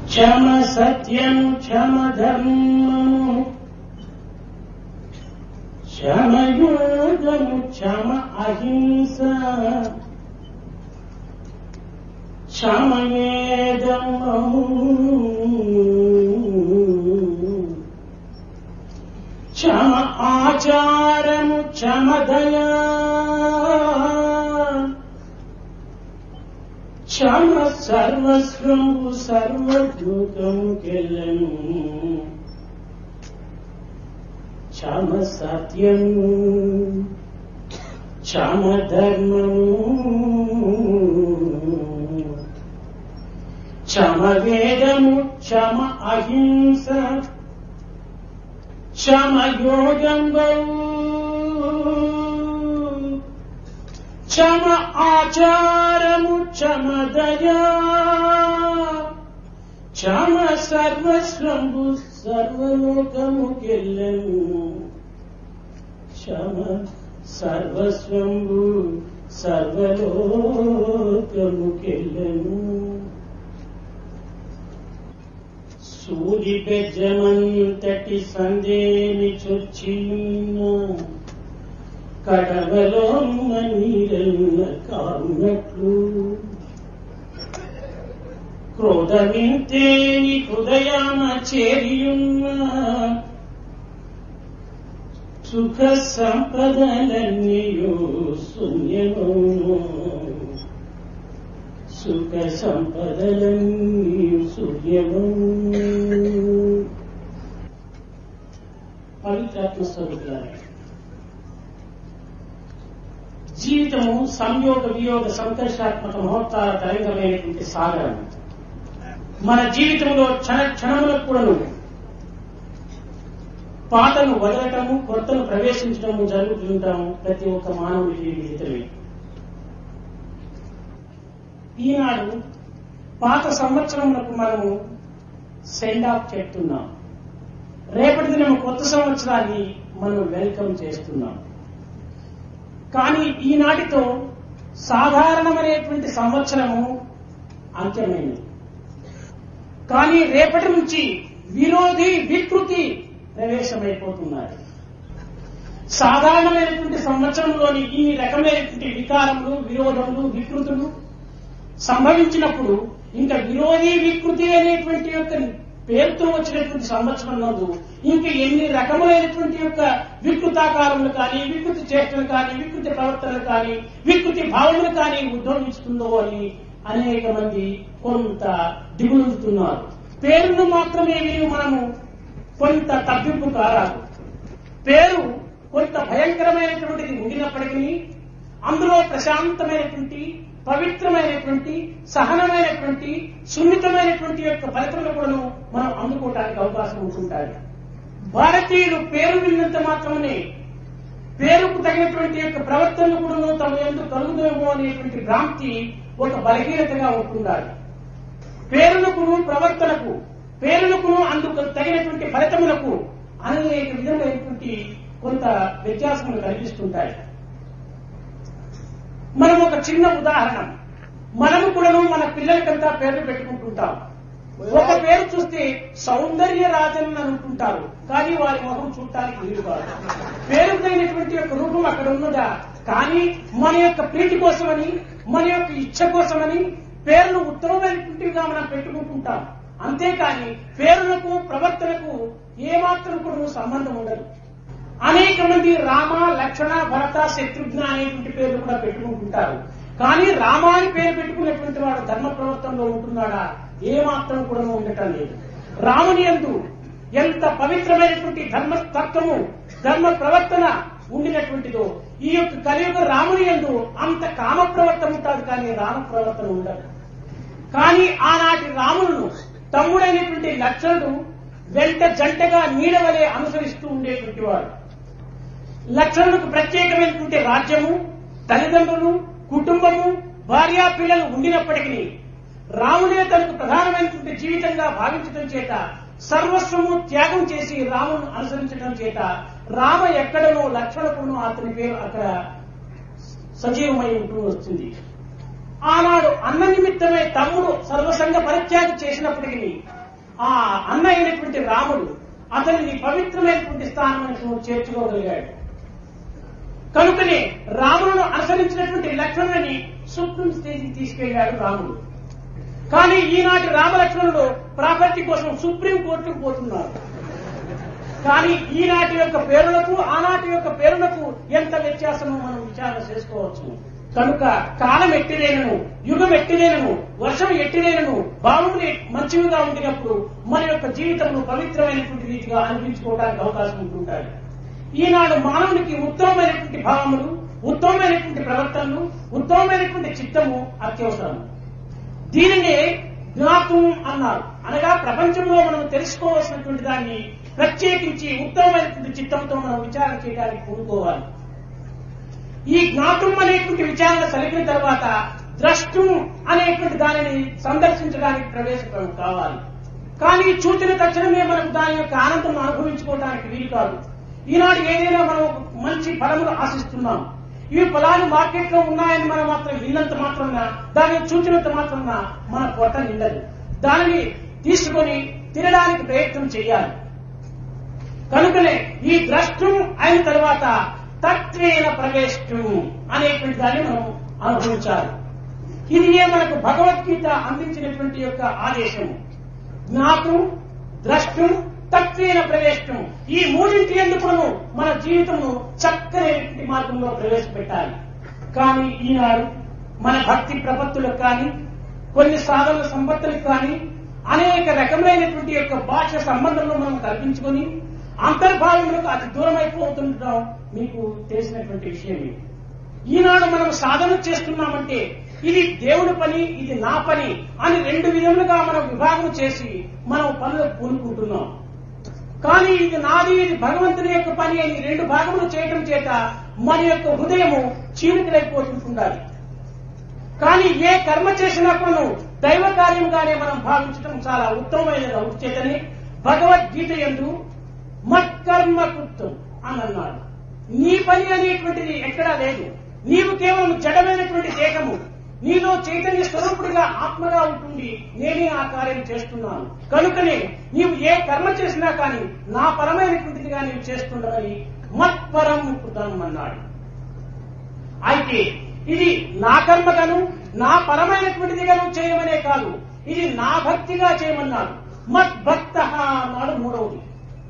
క్షమ సత్యము క్షమ ధర్మము క్షమయోగము క్షమ అహింస క్షమయేదము క్షమ ఆచారము క్షమదయా క్షమ సర్వస్వము సర్వభూతము కెళ్ళను క్షమ సత్యము క్షమ ధర్మము క్షమ వేదము క్షమ అహింస క్షమ యోగంగౌ క్షమ ఆచారము క్షమ దయా క్షమ సర్వస్వంబు సర్వలోకము కెళ్ళను క్షమ సర్వస్వంబు సర్వలోకము కెళ్ళను సూరి బెజ్జమంతటి సందేని చొచ్చిన కడవలో నీరన్న కారునట్లు క్రోధమింతేని హృదయాన చేరియున్న సుఖ సంపదలన్నీయు శూన్యము సుఖ సంపదలన్నీయు శూన్యము పవిత్రాత్మ స్వరూపులారా జీవితము సంయోగ వియోగ సంకర్షాత్మక మహోత్తాల తరంగమైనటువంటి సాగరం మన జీవితంలో క్షణ క్షణములకు కూడాను పాతను వదలటము కొత్తను ప్రవేశించడము జరుగుతుంటాము ప్రతి ఒక్క మానవుడి జీవితమే ఈనాడు పాత సంవత్సరములకు మనము సెండ్ ఆఫ్ చెప్తున్నాం రేపటి దినం కొత్త సంవత్సరాన్ని మనం వెల్కమ్ చేస్తున్నాం కానీ ఈనాటితో సాధారణమైనటువంటి సంవత్సరము అంత్యమైనది కానీ రేపటి నుంచి విరోధి వికృతి ప్రవేశమైపోతున్నారు సాధారణమైనటువంటి సంవత్సరంలోని ఈ రకమైనటువంటి వికారములు విరోధములు వికృతులు సంభవించినప్పుడు ఇంకా విరోధి వికృతి అనేటువంటి యొక్క పేరుతో వచ్చినటువంటి సంవత్సరం నందు ఇంకా ఎన్ని రకములైనటువంటి యొక్క వికృతాకారములు కానీ వికృతి చేష్టలు కానీ వికృతి ప్రవర్తనలు కానీ వికృతి భావనలు కానీ ఉద్భవిస్తుందో అని అనేక మంది కొంత దిగులుతున్నారు పేరును మాత్రమే వీరు మనము కొంత తప్పింపు కారాదు పేరు కొంత భయంకరమైనటువంటిది ఉండినప్పటికీ అందులో ప్రశాంతమైనటువంటి పవిత్రమైనటువంటి సహనమైనటువంటి సున్నితమైనటువంటి యొక్క ఫలితములు కూడా మనం అందుకోవటానికి అవకాశం ఉంటుంటాయి భారతీయులు పేరు విన్నంత మాత్రమే పేరుకు తగినటువంటి యొక్క ప్రవర్తనలు కూడా తమ ఎందుకు కలుగుదేమో అనేటువంటి భ్రాంతి ఒక బలహీనతగా ఉంటుండాలి పేరునకును ప్రవర్తనకు పేరునకును అందుకు తగినటువంటి ఫలితములకు అనేక విధమైనటువంటి కొంత వ్యత్యాసములు కనిపిస్తుంటాయి మనం ఒక చిన్న ఉదాహరణ మనము కూడాను మన పిల్లలకంతా పేర్లు పెట్టుకుంటుంటాం ఒక పేరు చూస్తే సౌందర్య రాజన్ అని అనుకుంటారు కానీ వారి మొహం చూడటానికి వీలు కాదు పేరు తగినటువంటి యొక్క రూపం అక్కడ ఉన్నదా కానీ మన యొక్క ప్రీతి కోసమని మన యొక్క ఇచ్చ కోసమని పేర్లు ఉత్తమమైనటువంటివిగా మనం పెట్టుకుంటుంటాం అంతేకాని పేరులకు ప్రవర్తనకు ఏమాత్రం కూడా సంబంధం ఉండదు అనేక మంది రామ లక్ష్మణ భరత శత్రుఘ్న అనేటువంటి పేర్లు కూడా పెట్టుకుంటుంటారు కానీ రామ అని పేరు పెట్టుకున్నటువంటి వాడు ధర్మ ప్రవర్తనలో ఉంటున్నాడా ఏమాత్రం కూడా ఉండటం లేదు రాముని ఎందు ఎంత పవిత్రమైనటువంటి ధర్మ తత్వము ధర్మ ప్రవర్తన ఉండినటువంటిదో ఈ యొక్క కలియుగ రాముని ఎందు అంత కామ ప్రవర్తన ఉంటుంది కానీ రామ ప్రవర్తన ఉండదు కానీ ఆనాటి రాములను తమ్ముడైనటువంటి లక్ష్మణుడు వెంట జంటగా నీడవలే అనుసరిస్తూ ఉండేటువంటి వాడు లక్ష్మణులకు ప్రత్యేకమైనటువంటి రాజ్యము తల్లిదండ్రులు కుటుంబము భార్యా పిల్లలు ఉండినప్పటికీ రాముడే తనకు ప్రధానమైనటువంటి జీవితంగా భావించడం చేత సర్వస్వము త్యాగం చేసి రామును అనుసరించడం చేత రామ ఎక్కడనో లక్ష్మణకును అతని పేరు అక్కడ సజీవమై ఉంటూ వస్తుంది ఆనాడు అన్న నిమిత్తమే తమ్ముడు సర్వసంగ పరిత్యాగం చేసినప్పటికీ ఆ అన్న అయినటువంటి రాముడు అతనిని పవిత్రమైనటువంటి స్థానం చేర్చుకోగలిగాడు కనుకనే రాములను అనుసరించినటువంటి లక్ష్మణుని సుప్రీం స్టేజ్కి తీసుకెళ్లాడు రాముడు కానీ ఈనాటి రామలక్ష్మణుడు ప్రాపర్టీ కోసం సుప్రీం కోర్టుకు పోతున్నారు కానీ ఈనాటి యొక్క పేరులకు ఆనాటి యొక్క పేరులకు ఎంత వ్యత్యాసమో మనం విచారణ చేసుకోవచ్చు కనుక కాలం ఎట్టిలేనను యుగం ఎట్టిలేనను వర్షం ఎట్టిలేనను భావములు మంచివిగా ఉండినప్పుడు మన యొక్క జీవితమును పవిత్రమైనటువంటి రీతిగా అనిపించుకోవడానికి అవకాశం ఉంటుంటాయి ఈనాడు మానవునికి ఉత్తమమైనటువంటి భావములు ఉత్తమమైనటువంటి ప్రవర్తనలు ఉత్తమమైనటువంటి చిత్తము అత్యవసరం దీనిని జ్ఞాతం అన్నారు అనగా ప్రపంచంలో మనం తెలుసుకోవాల్సినటువంటి దాన్ని ప్రత్యేకించి ఉత్తమమైనటువంటి చిత్తంతో మనం విచారణ చేయడానికి పూనుకోవాలి ఈ జ్ఞాతం అనేటువంటి విచారణ కలిగిన తర్వాత ద్రష్టం అనేటువంటి దానిని సందర్శించడానికి ప్రవేశం కావాలి కానీ చూచిన తక్షణమే మనకు దాని యొక్క ఆనందం అనుభవించుకోవడానికి వీలు కాదు ఈనాడు ఏదైనా మనం ఒక మంచి ఫలములు ఆశిస్తున్నాం ఇవి ఫలాలు మార్కెట్ లో ఉన్నాయని మనం మాత్రం విన్నంత మాత్రంగా దానిని చూచినంత మాత్రంగా మన పొట్ట నిండదు దానిని తీసుకొని తినడానికి ప్రయత్నం చేయాలి కనుకనే ఈ ద్రష్టం అయిన తర్వాత తత్వేన ప్రవేశం అనేటువంటి దాన్ని మనం అనుభవించాలి ఇది ఏ మనకు భగవద్గీత అందించినటువంటి యొక్క ఆదేశం జ్ఞాతం ద్రష్టం తత్వేన ప్రవేశం ఈ మూడింటి ఎందుకు మన జీవితమును చక్కనైనటువంటి మార్గంలో ప్రవేశపెట్టాలి కానీ ఈనాడు మన భక్తి ప్రపత్తులకు కానీ కొన్ని సాధన సంపత్తులకు కానీ అనేక రకములైనటువంటి యొక్క భాష సంబంధంలో మనం కల్పించుకొని అంతర్భావములకు అతి దూరం అయిపోతుండడం మీకు తెలిసినటువంటి విషయమే ఈనాడు మనం సాధన చేస్తున్నామంటే ఇది దేవుడి పని ఇది నా పని అని రెండు విధములుగా మనం విభాగం చేసి మనం పనులకు పూనుకుంటున్నాం కానీ ఇది నాది ఇది భగవంతుని యొక్క పని అని రెండు భాగములు చేయటం చేత మన యొక్క హృదయము చీలికలైపోతుంటుండాలి కానీ ఏ కర్మ చేసినప్పుడు దైవ కార్యముగానే మనం భావించడం చాలా ఉత్తమమైనది అవుచేతని భగవద్గీత ఎందు మత్కర్మ కృత్యం అని అన్నాడు నీ పని అనేటువంటిది ఎక్కడా లేదు నీవు కేవలం జడమైనటువంటి దేహము నీలో చైతన్య స్వరూపుడిగా ఆత్మగా ఉంటుంది నేనే ఆ కార్యం చేస్తున్నాను కనుకనే నీవు ఏ కర్మ చేసినా కానీ నా పరమైనటువంటిదిగా నీవు చేస్తుండవని మత్పరం కృతం అన్నాడు అయితే ఇది నా కర్మగాను నా పరమైనటువంటిదిగాను చేయమనే కాదు ఇది నా భక్తిగా చేయమన్నాడు మద్భక్త అన్నాడు మూడవది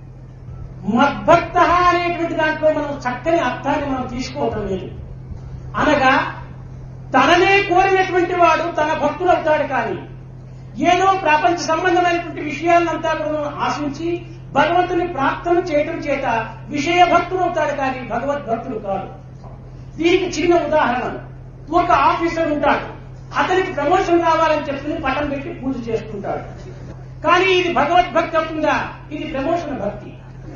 మద్భక్త అనేటువంటి దాంట్లో మనం చక్కని అర్థాన్ని మనం తీసుకోవటం లేదు అనగా తననే కోరినటువంటి వాడు తన భక్తుడు అవుతాడు కానీ ఏదో ప్రపంచ సంబంధమైనటువంటి విషయాలంతా కూడా ఆశించి భగవంతుని ప్రార్థన చేయటం చేత విషయ భక్తుడు అవుతాడు కానీ భగవద్భక్తుడు కాదు దీనికి చిన్న ఉదాహరణ ఒక ఆఫీసర్ ఉంటాడు అతనికి ప్రమోషన్ కావాలని చెప్పుకుని పటం పెట్టి పూజ చేసుకుంటాడు కానీ ఇది భగవద్భక్తి అవుతుందా ఇది ప్రమోషన్ భక్తి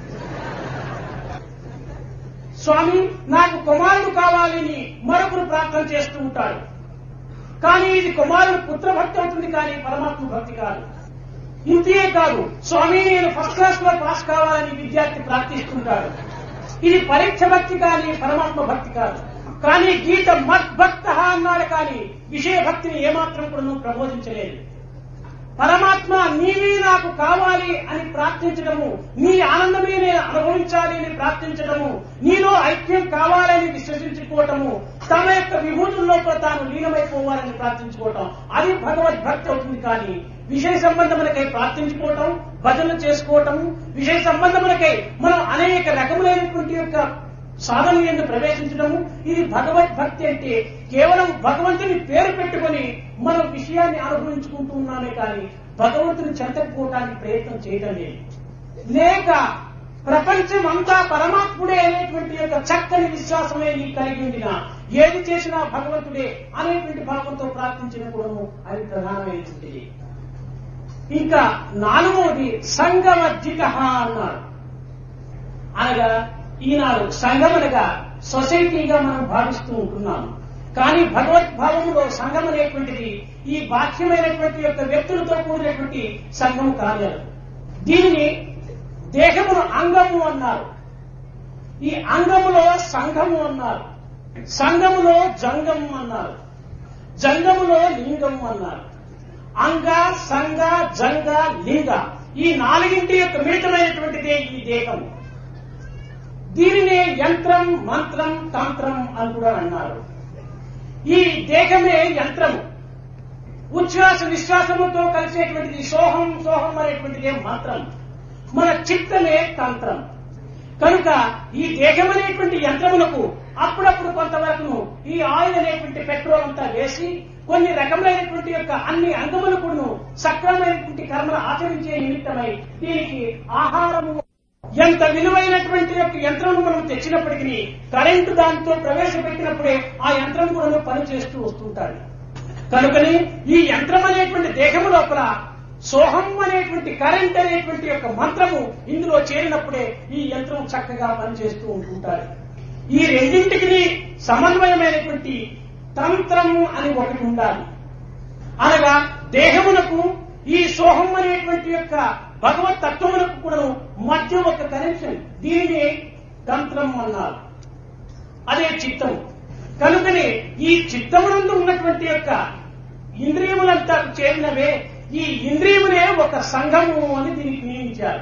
స్వామి నాకు కుమారుడు కావాలని మరొకరు ప్రార్థన చేస్తూ ఉంటాడు కానీ ఇది కుమారుడు పుత్రభక్తి అవుతుంది కానీ పరమాత్మ భక్తి కాదు ఇంతే కాదు స్వామి నేను ఫస్ట్ క్లాస్ లో పాస్ కావాలని విద్యార్థి ప్రార్థిస్తుంటాడు ఇది పరీక్ష భక్తి కానీ పరమాత్మ భక్తి కాదు కానీ గీత మద్భక్త అన్నాడు కానీ విషయ భక్తిని ఏమాత్రం కూడా ప్రబోధించలేదు పరమాత్మ నీవే నాకు కావాలి అని ప్రార్థించడము నీ ఆనందమే నేను అనుభవించాలి అని ప్రార్థించడము నీలో ఐక్యం కావాలని విశ్వసించుకోవటము తన యొక్క విభూతుల్లో తాను లీనమైపోవాలని ప్రార్థించుకోవటం అది భగవద్భక్తి అవుతుంది కానీ విషయ సంబంధములకై ప్రార్థించుకోవటం భజన చేసుకోవటం విషయ సంబంధములకై మనం అనేక రకములైనటువంటి యొక్క సాధన ఎందు ప్రవేశించడము ఇది భగవద్భక్తి అంటే కేవలం భగవంతుని పేరు పెట్టుకొని మనం విషయాన్ని అనుభవించుకుంటూ ఉన్నామే కానీ భగవంతుని చెంతకపోవడానికి ప్రయత్నం చేయడం లేదు లేక ప్రపంచం అంతా పరమాత్ముడే అనేటువంటి యొక్క చక్కని విశ్వాసమే నీకు కలిగి ఉండిన ఏది చేసినా భగవంతుడే అనేటువంటి భావంతో ప్రార్థించినప్పుడు అది ప్రధానమైనటువంటిది ఇంకా నాలుగవది సంగవర్జిత అన్నారు అనగా ఈనాడు సంఘమనగా సొసైటీగా మనం భావిస్తూ ఉంటున్నాం కానీ భగవద్భావంలో సంఘం అనేటువంటిది ఈ బాహ్యమైనటువంటి యొక్క వ్యక్తులతో కూడినటువంటి సంఘం కార్యాలు దీనిని దేహమును అంగము అన్నారు ఈ అంగములో సంఘము అన్నారు సంఘములో జంగము అన్నారు జంగములో లింగము అన్నారు అంగ సంగ జంగ లింగ ఈ నాలుగింటి యొక్క మిళితమైనటువంటిదే ఈ దేహము దీనినే యంత్రం మంత్రం తంత్రం అని కూడా అన్నారు ఈ దేహమే యంత్రము ఉచ్ఛ్వాస విశ్వాసముతో కలిసేటువంటిది సోహం సోహం అనేటువంటిదే మంత్రం మన చిత్తమే తంత్రం కనుక ఈ దేహం అనేటువంటి యంత్రములకు అప్పుడప్పుడు కొంతవరకు ఈ ఆయిల్ అనేటువంటి పెట్రోల్ అంతా వేసి కొన్ని రకములైనటువంటి యొక్క అన్ని అంగములకు సక్రమైనటువంటి కర్మలు ఆచరించే నిమిత్తమై దీనికి ఆహారము ఎంత విలువైనటువంటి యొక్క యంత్రం మనం తెచ్చినప్పటికీ కరెంటు దాంతో ప్రవేశపెట్టినప్పుడే ఆ యంత్రం కూడా పనిచేస్తూ వస్తుంటాడు కనుకని ఈ యంత్రం అనేటువంటి దేహము లోపల సోహం అనేటువంటి కరెంట్ అనేటువంటి యొక్క మంత్రము ఇందులో చేరినప్పుడే ఈ యంత్రం చక్కగా పనిచేస్తూ ఉంటుంటారు ఈ రెండింటికి సమన్వయమైనటువంటి తంత్రము అని ఒకటి ఉండాలి అనగా దేహమునకు ఈ సోహం అనేటువంటి యొక్క భగవత్ తత్వములకు కూడా మధ్య ఒక కనెక్షన్ దీనిని తంత్రం అన్నారు అదే చిత్తము కనుకనే ఈ చిత్తమునందు ఉన్నటువంటి యొక్క ఇంద్రియములంతా చేరినవే ఈ ఇంద్రియములే ఒక సంఘము అని దీనికి నియమించారు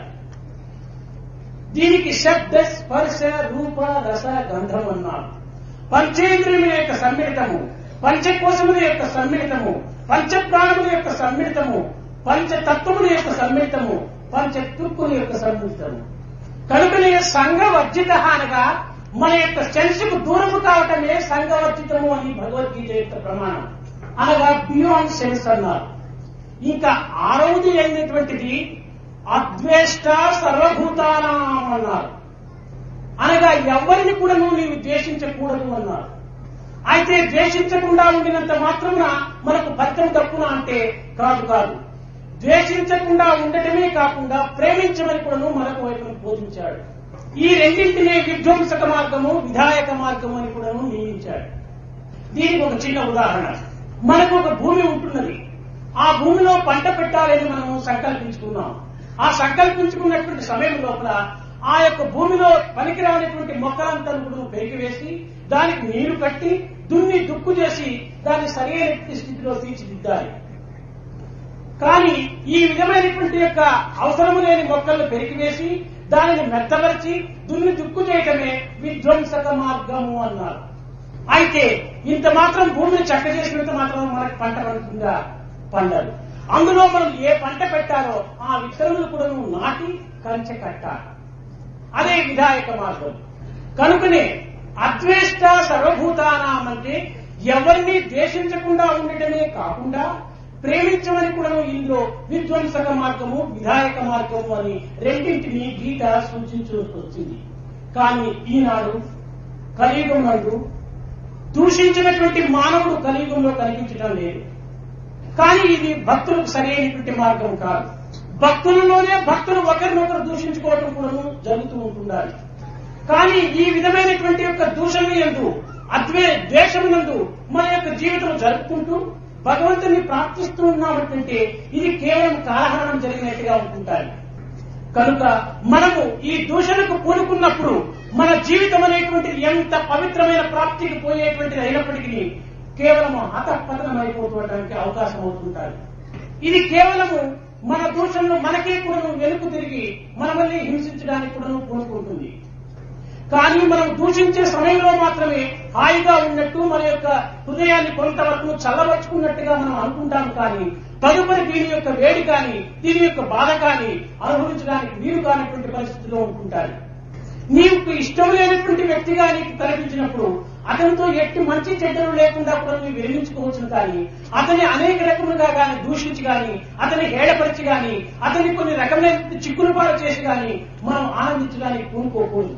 దీనికి శబ్ద స్పర్శ రూప రస గంధం అన్నారు పంచేంద్రియముల యొక్క సమ్మిళితము పంచకోశముల యొక్క సమ్మిళితము పంచప్రాణముల యొక్క సమ్మిళితము పంచతత్వముల యొక్క సమ్మిళితము పంచ తుక్కుల యొక్క సమ్మిళితము కనుకనే సంఘవర్జిత అనగా మన యొక్క సెన్స్కు దూరము కావటమే సంఘవర్జితము అని భగవద్గీత యొక్క ప్రమాణం అనగా బియాండ్ సెన్స్ అన్నారు ఇంకా ఆరవది అయినటువంటిది అద్వేష్ట సర్వభూతానం అన్నారు అనగా ఎవరిని కూడా నీవు ద్వేషించకూడదు అన్నారు అయితే ద్వేషించకుండా ఉండినంత మాత్రమున మనకు భక్తం తప్పున అంటే కాదు కాదు ద్వేషించకుండా ఉండటమే కాకుండా ప్రేమించమని కూడా మనకు వైపు బోధించాడు ఈ రెండింటినే విధ్వంసక మార్గము విధాయక మార్గము అని కూడా నియమించాడు దీనికి ఒక చిన్న ఉదాహరణ మనకు ఒక భూమి ఉంటున్నది ఆ భూమిలో పంట పెట్టాలని మనం సంకల్పించుకున్నాం ఆ సంకల్పించుకున్నటువంటి సమయం లోపల ఆ యొక్క భూమిలో పనికిరానటువంటి మొక్కలంతా కూడా పెరిగివేసి దానికి నీరు కట్టి దున్ని దుక్కు చేసి దాన్ని సరైన స్థితిలో తీర్చిదిద్దాలి కానీ ఈ విధమైనటువంటి యొక్క అవసరము లేని మొక్కలను పెరిగివేసి దానిని మెత్తపరిచి దున్ని దుక్కు చేయటమే విధ్వంసక మార్గము అన్నారు అయితే ఇంత మాత్రం భూమిని చక్క చేసినంత మాత్రం మనకి పంట పండుతుందా పండదు అందులో మనం ఏ పంట పెట్టాలో ఆ విత్తనములు కూడా నాటి కంచె కట్టాలి అదే విధాయక మార్గం కనుకనే అద్వేష్ట సర్వభూతానాం అంటే ఎవరిని ద్వేషించకుండా ఉండటమే కాకుండా ప్రేమించమని కూడా ఇందులో విధ్వంసక మార్గము విధాయక మార్గము అని రెండింటిని గీత సూచించు వచ్చింది కానీ ఈనాడు కలియుగం నందు దూషించినటువంటి మానవుడు కలియుగంలో కనిపించడం లేదు కానీ ఇది భక్తులకు సరైనటువంటి మార్గం కాదు భక్తులలోనే భక్తులు ఒకరినొకరు దూషించుకోవటం కూడా జరుగుతూ ఉంటుండాలి కానీ ఈ విధమైనటువంటి యొక్క దూషణ ఎందు అద్వే ద్వేషమునందు మన యొక్క జీవితం జరుపుకుంటూ భగవంతుని ప్రార్థిస్తూ ఉన్నామంటే ఇది కేవలం కాలహరణం జరిగినట్టుగా ఉంటుంటాయి కనుక మనము ఈ దూషణకు పూనుకున్నప్పుడు మన జీవితం అనేటువంటిది ఎంత పవిత్రమైన ప్రాప్తికి పోయేటువంటిది అయినప్పటికీ కేవలము హతపతనం అయిపోవడానికి అవకాశం అవుతుంటారు ఇది కేవలము మన దూషణను మనకే కూడా వెనుక తిరిగి మనల్ని హింసించడానికి కూడా పూనుకుంటుంది కానీ మనం దూషించే సమయంలో మాత్రమే హాయిగా ఉన్నట్టు మన యొక్క హృదయాన్ని కొంతవరకు చల్లబరుచుకున్నట్టుగా మనం అనుకుంటాం కానీ తదుపరి దీని యొక్క వేడి కానీ దీని యొక్క బాధ కానీ అనుభవించడానికి వీలు కానటువంటి పరిస్థితిలో ఉంటుంటారు నీకు ఇష్టం లేనటువంటి వ్యక్తిగా నీకు కనిపించినప్పుడు అతనితో ఎట్టి మంచి చెడ్డలు లేకుండా కూడా నువ్వు విరమించుకోవచ్చును కానీ అతని అనేక రకములుగా కానీ దూషించి కానీ అతని హేళపరిచి కానీ అతని కొన్ని రకమైన చిక్కులు పాలు చేసి కానీ మనం ఆనందించడానికి పూనుకోకూడదు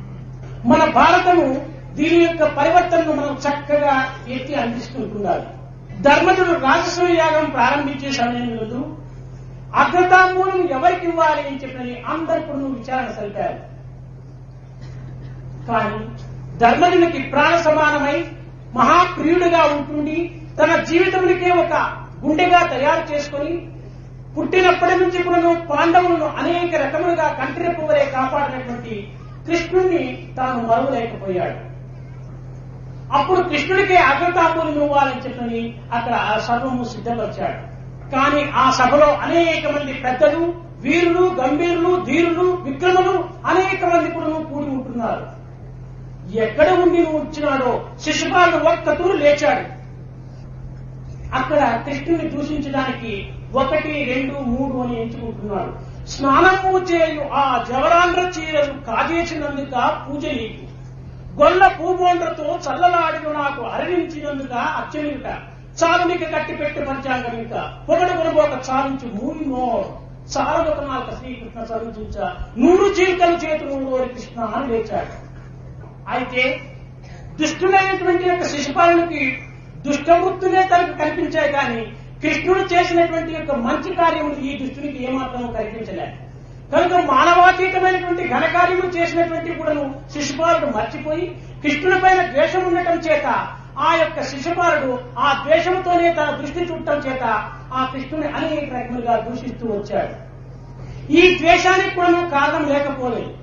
మన భారతము దీని యొక్క పరివర్తనను మనం చక్కగా ఎత్తి అందిస్తుంటున్నారు ధర్మజుడు రాజస్వ యాగం ప్రారంభించే సమయంలో అగ్రతాంబూలం ఎవరికి ఇవ్వాలి అని చెప్పినని అందరు కూడా విచారణ సరిపారు కానీ ధర్మజునికి ప్రాణ సమానమై మహాప్రియుడిగా ఉంటుండి తన జీవితమునికే ఒక గుండెగా తయారు చేసుకొని పుట్టినప్పటి నుంచి కూడా పాండవులను అనేక రకములుగా కంటిరెప్పువలే కాపాడినటువంటి కృష్ణుణ్ణి తాను మరువలేకపోయాడు అప్పుడు కృష్ణుడికి అగ్రతాంబూలం ఇవ్వాలని చెప్పని అక్కడ ఆ సర్వము సిద్ధపరిచాడు కానీ ఆ సభలో అనేక మంది పెద్దలు వీరులు గంభీరులు ధీరులు విక్రములు అనేక మంది కూడా కూడి ఉంటున్నారు ఎక్కడ ఉండి నువ్వు వచ్చినాడో శిశుపాలుడు ఒక్కతూరు లేచాడు అక్కడ కృష్ణుని దూషించడానికి ఒకటి రెండు మూడు అని ఎంచుకుంటున్నాడు స్నానము చేయు ఆ జవరాంధ్ర చీరలు కాజేసినందుక పూజ నీకు గొల్ల పూబోండ్రతో చల్లలాడిన నాకు అరవించినందుక అచ్చనిక చాలునిక కట్టి పెట్టి పంచాంగం ఇంకా పొగడు కొనబోక చాలించు మూడు నో చాలదొక నాలుక శ్రీకృష్ణ చదివించ నూరు జీవికలు చేతులు ఓరి కృష్ణ అని లేచాడు అయితే దుష్టులైనటువంటి యొక్క శిశుపాలునికి దుష్టవృత్తులే తనకు కనిపించాయి కానీ కృష్ణుడు చేసినటువంటి యొక్క మంచి కార్యములు ఈ దుష్టునికి ఏమాత్రం కనిపించలేదు కనుక మానవాతీతమైనటువంటి ఘనకార్యములు చేసినటువంటి కూడాను శిశుపాలుడు మర్చిపోయి కృష్ణుడి పైన ద్వేషం ఉండటం చేత ఆ యొక్క శిశుపాలుడు ఆ ద్వేషంతోనే తన దృష్టి చుట్టం చేత ఆ కృష్ణుని అనేక రకములుగా దూషిస్తూ వచ్చాడు ఈ ద్వేషానికి కూడా కారణం లేకపోలేదు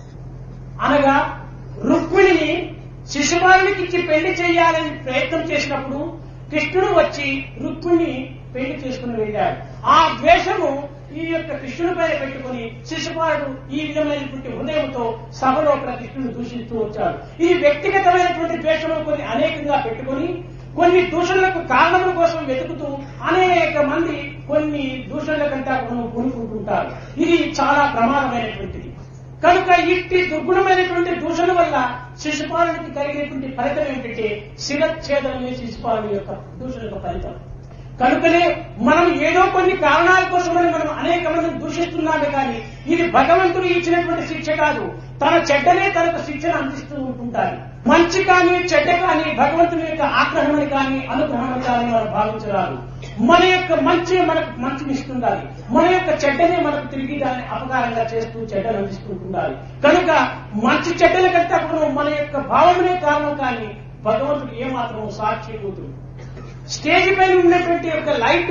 అనగా రుక్మిణిని శిశుపాలునికి ఇచ్చి పెళ్లి చేయాలని ప్రయత్నం చేసినప్పుడు కృష్ణుడు వచ్చి రుక్మిణిని పెళ్లి చేసుకుని వెళ్ళాడు ఆ ద్వేషము ఈ యొక్క కృష్ణుడి పైన పెట్టుకుని శిశుపాలుడు ఈ విధమైనటువంటి హృదయంతో సభలో కృష్ణుడు దూషిస్తూ వచ్చాడు ఈ వ్యక్తిగతమైనటువంటి ద్వేషము కొన్ని అనేకంగా పెట్టుకుని కొన్ని దూషణలకు కారణముల కోసం వెతుకుతూ అనేక మంది కొన్ని దూషణల కంటే కొనుక్కుంటుంటారు ఇది చాలా ప్రమాదమైనటువంటిది కనుక ఇట్టి దుర్గుణమైనటువంటి దూషణ వల్ల శిశుపాలునికి కలిగేటువంటి ఫలితం ఏంటంటే శిరచ్ఛేదనమే శిశుపాలుని యొక్క దూషణ యొక్క ఫలితం కనుకనే మనం ఏదో కొన్ని కారణాల కోసమని మనం అనేక మందిని దూషిస్తున్నామే కానీ ఇది భగవంతుడు ఇచ్చినటువంటి శిక్ష కాదు తన చెడ్డనే తనకు శిక్షను అందిస్తూ ఉంటుంటారు మంచి కానీ చెడ్డ కానీ భగవంతుని యొక్క ఆగ్రహమని కానీ అనుగ్రహమని కానీ మనం భావించరాదు మన యొక్క మంచి మనకు మంచిని ఇస్తుండాలి మన యొక్క చెడ్డనే మనకు తిరిగి దాన్ని అపకారంగా చేస్తూ చెడ్డను అందిస్తుంటుండాలి కనుక మంచి చెడ్డల కంటే అప్పుడు మన యొక్క భావమునే కారణం కానీ భగవంతుడు ఏమాత్రం సాక్షి కూతురు స్టేజ్ పైన ఉన్నటువంటి యొక్క లైట్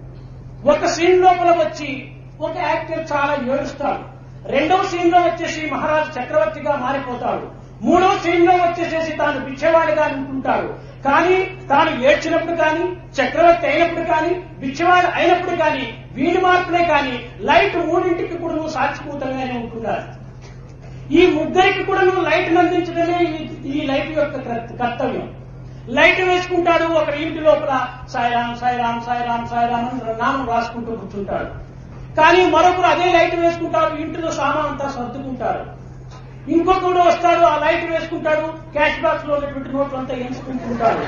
ఒక సీన్ లోపల వచ్చి ఒక యాక్టర్ చాలా ఏడుస్తాడు రెండవ సీన్ లో వచ్చేసి మహారాజు చక్రవర్తిగా మారిపోతాడు మూడవ సీన్ లో వచ్చేసేసి తాను బిచ్చవాడిగా అనుకుంటాడు కానీ తాను ఏడ్చినప్పుడు కానీ చక్రవర్తి అయినప్పుడు కానీ బిచ్చవాడు అయినప్పుడు కానీ వీడి మార్పులే కానీ లైట్ మూడింటికి కూడా నువ్వు సాక్షిభూతంగానే ఉంటున్నారు ఈ ముగ్గురికి కూడా నువ్వు లైట్ అందించడమే ఈ- ఈ లైట్ యొక్క కర్త- కర్తవ్యం లైట్ వేసుకుంటాడు ఒక ఇంటి లోపల సాయిరాం సాయిరాం సాయిరాం సాయిరాం అని నామం రాసుకుంటూ కూర్చుంటాడు కానీ మరొకరు అదే లైట్ వేసుకుంటారు ఇంటిలో సామాన్ అంతా సర్దుకుంటారు ఇంకొకడు వస్తాడు ఆ లైట్ వేసుకుంటాడు క్యాష్ బాక్స్ లో ఉన్నటువంటి నోట్లు అంతా ఎంచుకుంటుంటాడు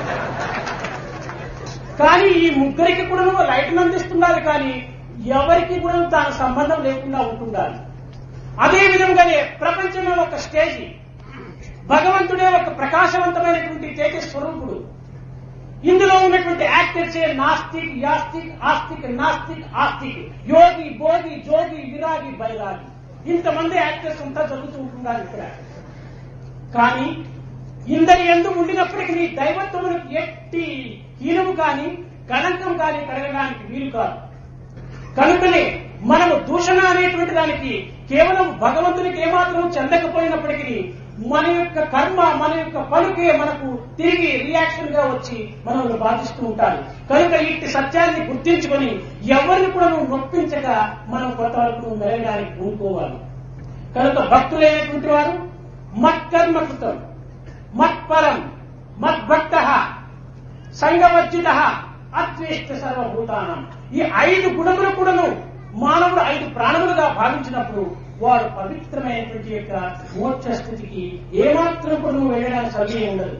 కానీ ఈ ముగ్గురికి కూడా నువ్వు లైట్ అందిస్తున్నారు కానీ ఎవరికి కూడా దాని సంబంధం లేకుండా ఉంటుండాలి అదే విధంగానే ప్రపంచంలో ఒక స్టేజీ భగవంతుడే ఒక ప్రకాశవంతమైనటువంటి తేజ స్వరూపుడు ఇందులో ఉన్నటువంటి యాక్టర్స్ నాస్తిక్ యాస్తిక్ ఆస్తిక్ నాస్తిక్ ఆస్తిక్ యోగి భోగి జోగి విరాగి బైరాగి ఇంతమంది యాక్టర్స్ అంతా జరుగుతూ ఉంటున్నారు ఇక్కడ కానీ ఇందరి ఎందు ఉండినప్పటికీ నీ దైవత్వములకు ఎట్టి హీనము కాని కళంకం కాని కడగడానికి వీలు కాదు కనుకనే మనము దూషణ అనేటువంటి దానికి కేవలం భగవంతునికి ఏమాత్రం చెందకపోయినప్పటికీ మన యొక్క కర్మ మన యొక్క పలుకే మనకు తిరిగి రియాక్షన్ గా వచ్చి మనల్ని బాధిస్తూ ఉంటారు కనుక ఇట్టి సత్యాన్ని గుర్తించుకొని ఎవరిని కూడా నువ్వు నొప్పించక మనం కొంతవరకు మెరగడానికి పూనుకోవాలి కనుక భక్తులైనటువంటి వారు మత్కర్మ కృతం మత్పరం మద్భక్త సంగవర్జిత అద్వేష్ట సర్వభూతానం ఈ ఐదు గుణములు కూడాను మానవుడు ఐదు ప్రాణములుగా భావించినప్పుడు వాడు పవిత్రమైనటువంటి యొక్క మోక్ష స్థితికి ఏమాత్రం కూడా నువ్వు వెళ్ళడానికి సమయం ఉండదు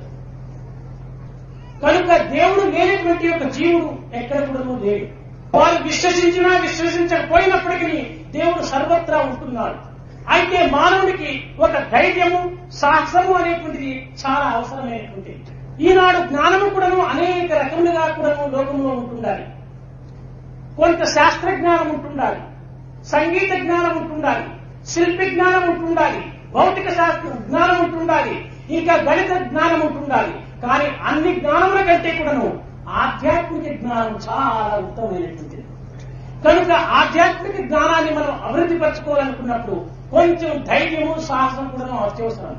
కనుక దేవుడు లేనటువంటి యొక్క జీవుడు ఎక్కడ కూడా నువ్వు లేడు వారు విశ్వసించినా విశ్వసించకపోయినప్పటికీ దేవుడు సర్వత్రా ఉంటున్నాడు అయితే మానవుడికి ఒక ధైర్యము సాహసము అనేటువంటిది చాలా అవసరమైనటువంటిది ఈనాడు జ్ఞానము కూడాను అనేక రకములుగా కూడాను లోకంలో ఉంటుండాలి కొంత శాస్త్ర జ్ఞానం ఉంటుండాలి సంగీత జ్ఞానం ఉంటుండాలి శిల్పి జ్ఞానం ఉంటుండాలి భౌతిక శాస్త్ర జ్ఞానం ఉంటుండాలి ఇంకా గణిత జ్ఞానం ఉంటుండాలి కానీ అన్ని జ్ఞానముల కంటే కూడాను ఆధ్యాత్మిక జ్ఞానం చాలా ఉత్తమమైనటువంటిది కనుక ఆధ్యాత్మిక జ్ఞానాన్ని మనం అభివృద్ధి పరచుకోవాలనుకున్నప్పుడు కొంచెం ధైర్యము సాహసం కూడా అత్యవసరం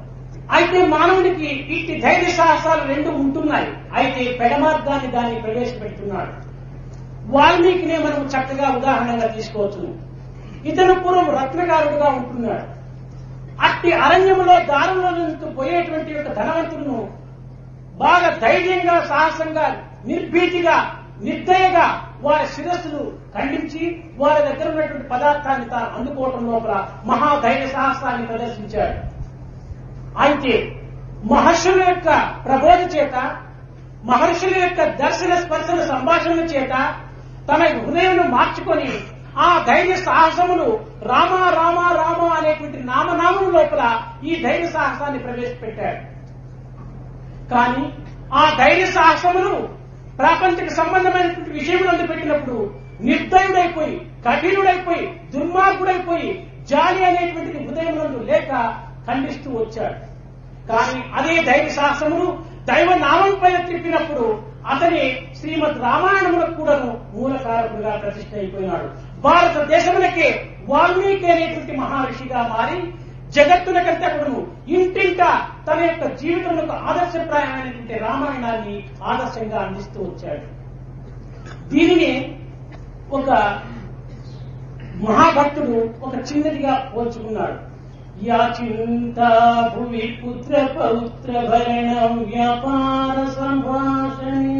అయితే మానవుడికి ఇట్టి ధైర్య సాహసాలు రెండు ఉంటున్నాయి అయితే పెడమార్గాన్ని దాన్ని ప్రవేశపెడుతున్నాడు వాల్మీకినే మనం చక్కగా ఉదాహరణగా తీసుకోవచ్చు ఇతను పూర్వం రత్నగారుడుగా ఉంటున్నాడు అట్టి అరణ్యంలో దారుల్లో నుంచి పోయేటువంటి యొక్క ధనవంతులను బాగా ధైర్యంగా సాహసంగా నిర్భీతిగా నిర్దయగా వారి శిరస్సులు ఖండించి వారి దగ్గర ఉన్నటువంటి పదార్థాన్ని తాను అందుకోవటం లోపల మహాధైర్య సాహసాన్ని ప్రదర్శించాడు అయితే మహర్షుల యొక్క ప్రబోధ చేత మహర్షుల యొక్క దర్శన స్పర్శన సంభాషణ చేత తన హృదయం మార్చుకొని ఆ ధైర్య సాహసములు రామ రామ రామ అనేటువంటి నామనామం లోపల ఈ ధైర్య సాహసాన్ని ప్రవేశపెట్టాడు కానీ ఆ ధైర్య సాహసములు ప్రాపంచిక సంబంధమైనటువంటి విషయములందు పెట్టినప్పుడు నిర్దయుడైపోయి కఠినుడైపోయి దుర్మార్గుడైపోయి జాలి అనేటువంటిది హృదయములందు లేక ఖండిస్తూ వచ్చాడు కానీ అదే ధైర్య సాహసములు దైవ నామం పైన తిప్పినప్పుడు అతని శ్రీమద్ రామాయణములకు కూడాను మూలకారకుడుగా ప్రతిష్ట అయిపోయినాడు భారతదేశములకే వాల్మీకి అనేటువంటి మహర్షిగా మారి జగత్తులకంతా కూడాను ఇంటింట తన యొక్క జీవితంలో ఆదర్శప్రాయమైనటువంటి రామాయణాన్ని ఆదర్శంగా అందిస్తూ వచ్చాడు దీనిని ఒక మహాభక్తుడు ఒక చిన్నదిగా పోల్చుకున్నాడు యాచింతా భువి పుత్ర పౌత్ర భరణం వ్యాపార సంభాషణే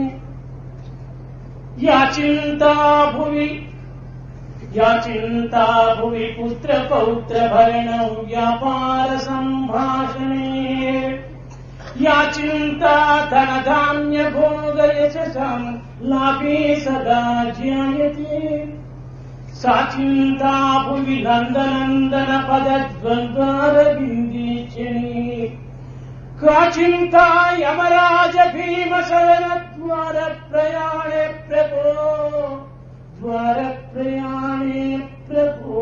యాచింతా భువి యాచింతా భువి పుత్ర పౌత్ర భరణం వ్యాపార సంభాషణే యాచింతా ధనధాన్య భోగ యశసం లాభే సదా జ్ఞాయతే సాచింతా భువి నందనందన పదద్వంద్వార బిందీచని కాచింతా యమరాజ భీమ శరణ ద్వార ప్రయాణే ప్రభో ద్వార ప్రయాణే ప్రభో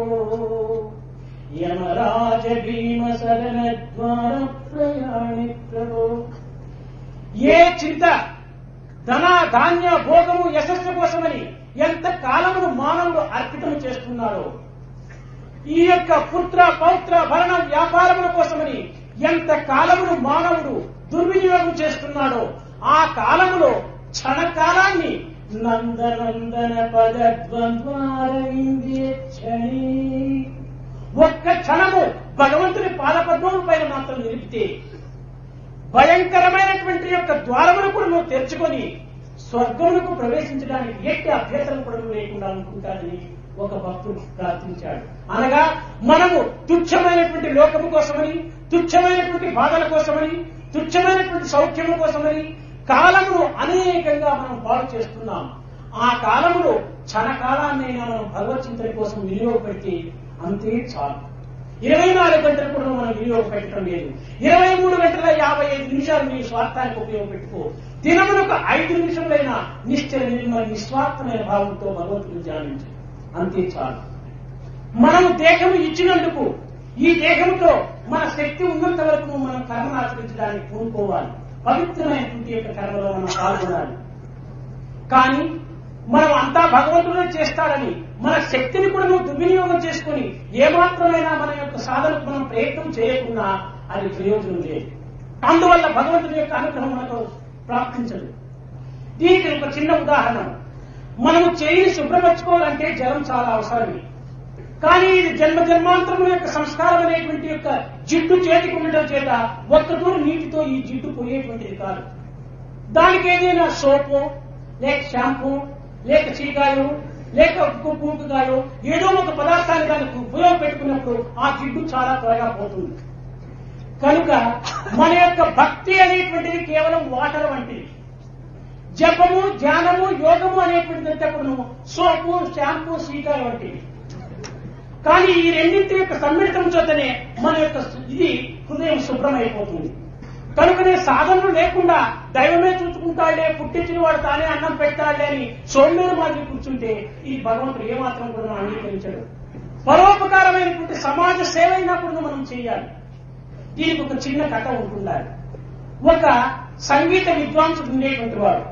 యమరాజ భీమ శరణ ద్వార ప్రయాణే ప్రభో ఏ చింత ధన ధాన్య భోగము యశస్సు కోసమని ఎంత కాలమును మానవుడు అర్పితం చేస్తున్నాడో ఈ యొక్క పుత్ర పౌత్ర భరణ వ్యాపారముల కోసమని ఎంత కాలమును మానవుడు దుర్వినియోగం చేస్తున్నాడో ఆ కాలములో క్షణకాలాన్ని నందనందన పదద్వంద్వారవిందేక్షణి ఒక్క క్షణము భగవంతుని పాదపద్మం పైన మాత్రం నిలిపితే భయంకరమైనటువంటి యొక్క ద్వారమును కూడా నువ్వు తెరుచుకొని స్వర్గములకు ప్రవేశించడానికి ఎట్టి అభ్యర్థన కూడా లేకుండా అనుకుంటానని ఒక భక్తుడు ప్రార్థించాడు అనగా మనము తుచ్చమైనటువంటి లోకము కోసమని తుచ్చమైనటువంటి బాధల కోసమని తుచ్చమైనటువంటి సౌఖ్యము కోసమని కాలమును అనేకంగా మనం పాడు చేస్తున్నాం ఆ కాలంలో క్షణకాలాన్నైనా మనం భగవచ్చింతన కోసం వినియోగపెడితే అంతే చాలు ఇరవై నాలుగు గంటలు కూడా మనం వినియోగపెట్టడం లేదు ఇరవై మూడు గంటల యాభై ఐదు నిమిషాలు నీ స్వార్థానికి ఉపయోగపెట్టుకో దినమునకు ఐదు నిమిషములైన నిశ్చయ నిర్మల నిస్వార్థమైన భావంతో భగవంతుని ధ్యానించు అంతే చాలు మనం దేహము ఇచ్చినందుకు ఈ దేహంతో మన శక్తి ఉన్నంత వరకు మనం కర్మను ఆచరించడానికి పూనుకోవాలి పవిత్రమైనటువంటి యొక్క కర్మలో మనం పాల్గొనాలి కానీ మనం అంతా భగవంతుడే చేస్తాడని మన శక్తిని కూడా నువ్వు దుర్వినియోగం చేసుకుని ఏమాత్రమైనా మన యొక్క సాధనకు మనం ప్రయత్నం చేయకుండా అది ప్రయోజనం లేదు అందువల్ల భగవంతుని యొక్క అనుగ్రహం మనకు ప్రాప్తించదు దీనికి ఒక చిన్న ఉదాహరణ మనము చేయిని శుభ్రపరచుకోవాలంటే జలం చాలా అవసరమే కానీ ఇది జన్మ జన్మాంతరం యొక్క సంస్కారం అనేటువంటి యొక్క జిడ్డు చేతికి ఉండటం చేత ఒక్కటూరు నీటితో ఈ జిడ్డు పోయేటువంటిది కాదు దానికి ఏదైనా సోపు లేక షాంపూ లేక చీకాయలు లేక కుంకుకాయలు ఏదో ఒక పదార్థాన్ని దానికి ఉపయోగపెట్టుకున్నప్పుడు ఆ జిడ్డు చాలా త్వరగా పోతుంది కనుక మన యొక్క భక్తి అనేటువంటిది కేవలం వాటర్ వంటిది జపము ధ్యానము యోగము అనేటువంటిదంతా కూడా సోపు షాంపూ సీకాయ వంటివి కానీ ఈ రెండింటి యొక్క సమ్మిళితం చేతనే మన యొక్క ఇది హృదయం శుభ్రమైపోతుంది కనుకనే సాధనలు లేకుండా దైవమే చూసుకుంటాడే పుట్టించిన వాడు తానే అన్నం పెట్టాడే అని సోమేరు మాదిరి కూర్చుంటే ఈ భగవంతుడు ఏమాత్రం కూడా మనం అంగీకరించడు పరోపకారమైనటువంటి సమాజ సేవ అయినా కూడా మనం చేయాలి దీనికి ఒక చిన్న కథ ఉంటుండాలి ఒక సంగీత విద్వాంసుడు ఉండేటువంటి వాడు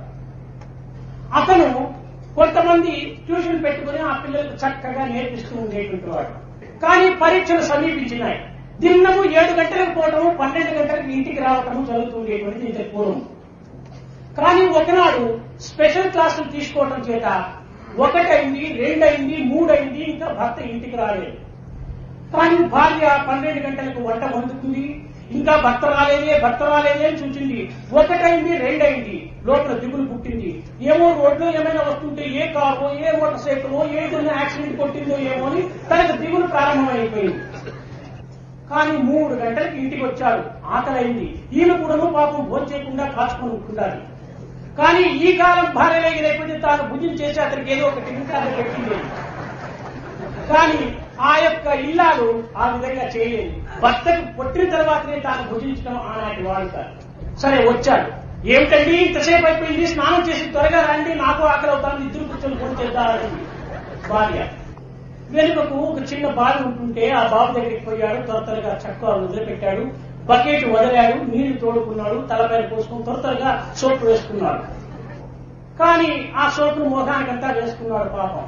అతను కొంతమంది ట్యూషన్ పెట్టుకుని ఆ పిల్లలకు చక్కగా నేర్పిస్తూ ఉండేటువంటి వాడు కానీ పరీక్షలు సమీపించినాయి దిన్నము ఏడు గంటలకు పోవటము పన్నెండు గంటలకు ఇంటికి రావటము జరుగుతుండేటువంటిది ఇంతకు పూర్వం కానీ ఒకనాడు స్పెషల్ క్లాసులు తీసుకోవటం చేత ఒకటైంది రెండైంది మూడైంది ఇంకా భర్త ఇంటికి రాలేదు కానీ భార్య పన్నెండు గంటలకు వంట వండుతుంది ఇంకా భర్త రాలేదే భర్త రాలేదే అని చూసింది ఒకటైంది రెండైంది లోపల దిగులు పుట్టింది ఏమో రోడ్లో ఏమైనా వస్తుంటే ఏ కారు ఏ మోటార్ సైకిల్ ఏదైనా యాక్సిడెంట్ కొట్టిందో ఏమో అని తనకు దిగులు ప్రారంభమైపోయింది కానీ మూడు గంటలకి ఇంటికి వచ్చాడు ఆకలైంది ఈయన కూడాను పాపం భోంచేయకుండా కాచుకొని ఉంటున్నారు కానీ ఈ కాలం భార్య లేకపోతే తాను భుజం చేసి అతనికి ఏదో ఒక టిఫిన్ కార్డు పెట్టింది కానీ ఆ యొక్క ఇల్లాలు ఆ విధంగా చేయలేదు భర్తకు పుట్టిన తర్వాతనే తాను భుజించడం ఆనాటి వాడుక సరే వచ్చాడు ఏమిటండి ఇంతసేపు అయిపోయింది స్నానం చేసి త్వరగా రండి నాకు ఆకలి అవుతాను ఇద్దరు కూర్చొని ఫోన్ చేద్దామని భార్య వెనుకకు ఒక చిన్న బావి ఉంటుంటే ఆ బాబు దగ్గరికి పోయాడు త్వర త్వరగా చక్కగా వదిలిపెట్టాడు బకెట్ వదిలాడు నీళ్లు తోడుకున్నాడు తలపైన పోసుకుని త్వర త్వరగా సోపు వేసుకున్నాడు కానీ ఆ సోపును మోహానికంతా వేసుకున్నాడు పాపం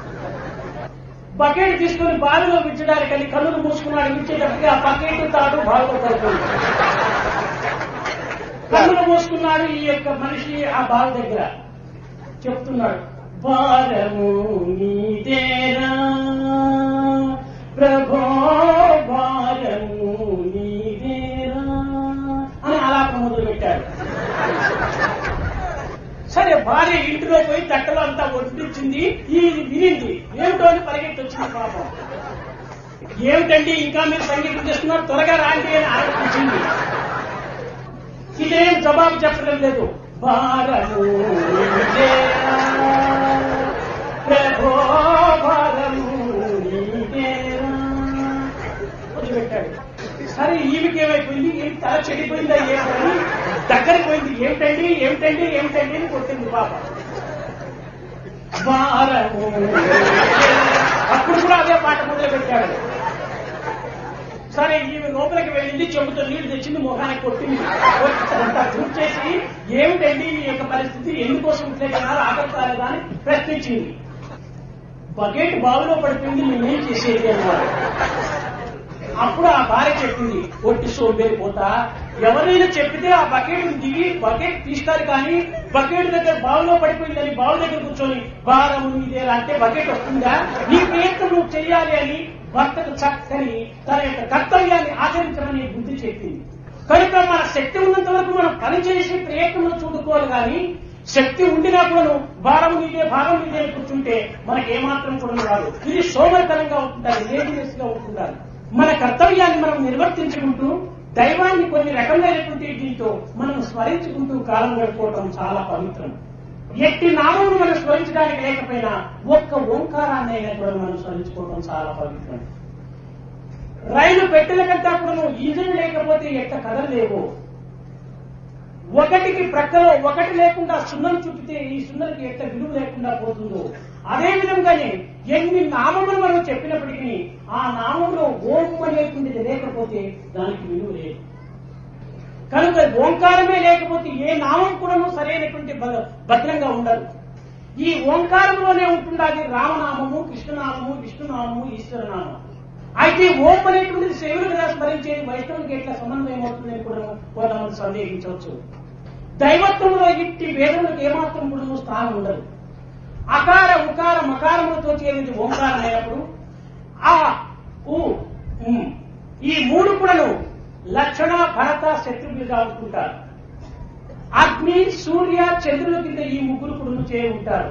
బకెట్ తీసుకుని బావిలో విచ్చడానికని కన్నులు మూసుకున్నాడు విచ్చేటప్పటికి ఆ బకెట్ తాడు బావిలో పడుతుంది కన్నులు మూసుకున్నాడు ఈ యొక్క మనిషి ఆ బావి దగ్గర చెప్తున్నాడు భారము నీదేరా ప్రభో భారము నీదేరా అని అలాప మొదలు పెట్టాడు సరే భార్య ఇంటిలో పోయి తట్టలో అంతా వడ్డించింది ఈ వినింది ఏమిటో అని పరిగెత్తి వచ్చింది పాపం ఏమిటండి ఇంకా మీరు సంగీతం చేస్తున్నారు త్వరగా రాండి అని ఆలోచించింది ఇదేం జవాబు చెప్పడం లేదు భారము నీదేరా, ప్రభో భారము నీదేరా. వదిలిపెట్టాడు సరే ఈమెకి ఏమైపోయింది ఏం తల చెడిపోయిందా ఏమని దగ్గరికి పోయింది ఏమిటండి ఏమిటండి ఏమిటండి అని కొట్టింది పాప భారము అప్పుడు కూడా అదే పాట మొదలు పెట్టాడు సరే ఈమె లోపలికి వెళ్ళింది చెబుతూ నీళ్లు తెచ్చింది మొహానికి కొట్టింది అంతా చేసి ఏమిటండి ఈ యొక్క పరిస్థితి ఎందుకోసం ఇట్లే జనాలు ఆకలికాలేదా అని ప్రశ్నించింది బకెట్ బావిలో పడిపోయింది నేనేం చేసేది అన్నారు అప్పుడు ఆ భార్య చెప్పింది ఒట్టి సోంబేరి పోతా ఎవరైనా చెప్పితే ఆ బకెట్ దిగి బకెట్ తీస్తారు కానీ బకెట్ దగ్గర బావిలో పడిపోయిందని బావి దగ్గర కూర్చొని భారం ఇదే అంటే బకెట్ వస్తుందా నీ ప్రయత్నం నువ్వు చెయ్యాలి అని భర్తకు చక్కని తన యొక్క కర్తవ్యాన్ని ఆచరించమని బుద్ధి చెప్పింది కనుక మన శక్తి ఉన్నంత వరకు మనం పని చేసి ప్రయత్నంలో చూడుకోవాలి కానీ శక్తి ఉండినా కూడా భారం నీదే భారం నీదే అని కూర్చుంటే మనకి ఏమాత్రం కూడా రాదు ఇది సోమరితనంగా ఉంటుంటారు లేజినెస్ గా ఉంటుంటారు మన కర్తవ్యాన్ని మనం నిర్వర్తించుకుంటూ దైవాన్ని కొన్ని రకమైనటువంటి దీంతో మనం స్మరించుకుంటూ కాలం గడుపుకోవటం చాలా పవిత్రం ఎట్టి నామమును మనం స్మరించడానికి లేకపోయినా ఒక్క ఓంకారాన్ని అయినా కూడా మనం స్మరించుకోవటం చాలా పవిత్రం రైలు పెట్టెల కంటే కూడా ఇంజిన్ లేకపోతే ఎట్ట కదలలేవు ఒకటికి ప్రక్కలో ఒకటి లేకుండా సున్నం చుట్టితే ఈ సున్నలకి ఎట్ట విలువ లేకుండా పోతుందో అదే విధంగానే ఎన్ని నామములు మనం చెప్పినప్పటికీ ఆ నామంలో ఓం అనేటువంటిది లేకపోతే దానికి విలువ లేదు కనుక ఓంకారమే లేకపోతే ఏ నామం కూడాను సరైనటువంటి భ- భద్రంగా ఉండదు ఈ ఓంకారంలోనే ఉంటుండాలి రామనామము కృష్ణనామము విష్ణునామము ఈశ్వరనామం అయితే ఓం అనేటువంటిది శైవులు కదా స్మరించేది వైష్ణవునికి ఎట్లా సమన్వయం అవుతుందని కూడా కొంతమంది సందేహించవచ్చు దైవత్వంలో ఇట్టి వేదములకు ఏమాత్రం కూడా స్థానం ఉండదు అకార ఉకార మకారములతో చేరినది ఓంకారం అయినప్పుడు ఆ ఉ ఉమ్. ఈ మూడు కూడాను లక్షణ భరత శత్రువులుగా ఉంటుంటారు అగ్ని సూర్య చంద్రుల కింద ఈ ముగ్గురు కూడా చేరి ఉంటారు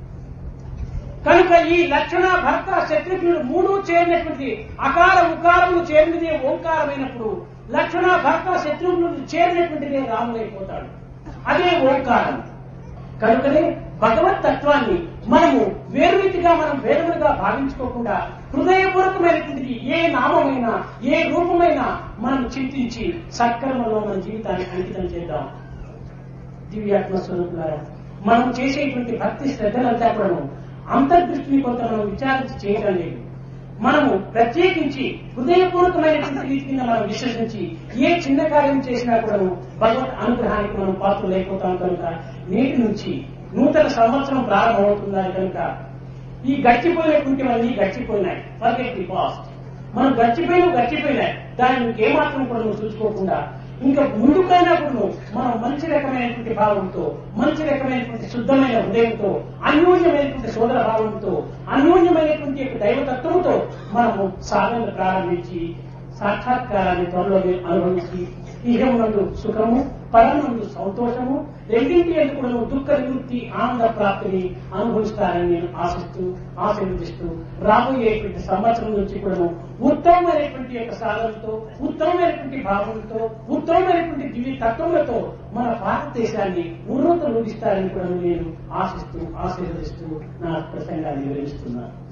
కనుక ఈ లక్షణ భర్త శత్రుఘ్నులు మూడు చేరినటువంటి అకార ఉకారములు చేరినదే ఓంకారమైనప్పుడు లక్షణ భర్త శత్రుఘ్నులు చేరినటువంటిదే రాములైపోతాడు అదే ఓంకారం కనుకనే భగవత్ తత్వాన్ని మనము వేరు రీతిగా మనం వేరుగా భావించుకోకుండా హృదయపూర్వకమైనటువంటిది ఏ నామమైనా ఏ రూపమైనా మనం చింతించి సత్కర్మలో మన జీవితాన్ని అంకితం చేద్దాం దివ్యాత్మ స్వరూపులారా మనం చేసేటువంటి భక్తి శ్రద్ధలంతా కూడా అంతర్దృష్టిని కొంత మనం విచారించి చేయడం లేదు మనము ప్రత్యేకించి హృదయపూర్వకమైనటువంటి రీతి కింద మనం విశ్వసించి ఏ చిన్న కార్యం చేసినా కూడా భగవత్ అనుగ్రహానికి మనం పాత్ర లేకపోతాం కనుక నేటి నుంచి నూతన సంవత్సరం ప్రారంభమవుతుందని కనుక ఈ గడిచిపోయినటువంటివన్నీ గడిచిపోయినాయి ఫర్గెట్ ది పాస్ట్ మనం గడిచిపోయినా గడిచిపోయినా దాన్ని ఇంకేమాత్రం కూడా నువ్వు చూసుకోకుండా ఇంకా ముందుకైనా కూడా నువ్వు మనం మంచి రకమైనటువంటి భావంతో మంచి రకమైనటువంటి శుద్ధమైన హృదయంతో అన్యోన్యమైనటువంటి సోదర భావంతో అన్యోన్యమైనటువంటి యొక్క దైవతత్వంతో మనము సాధన ప్రారంభించి సాక్షాత్కారాన్ని త్వరలో అనుభవించి ఇహమునందు సుఖము పరమునందు సంతోషము రెండింటి ఎందుకు కూడా నువ్వు దుఃఖ నివృత్తి ఆనంద ప్రాప్తిని అనుభవిస్తారని నేను ఆశిస్తూ ఆశీర్వదిస్తూ రాబోయేటువంటి సంవత్సరం నుంచి కూడా ఉత్తమమైనటువంటి యొక్క సాధనతో ఉత్తమమైనటువంటి భావంతో ఉత్తమమైనటువంటి దివ్య తత్వములతో మన భారతదేశాన్ని ఉన్నత రూపిస్తారని కూడా నేను ఆశిస్తూ ఆశీర్వదిస్తూ నా ప్రసంగాన్ని వివరిస్తున్నాను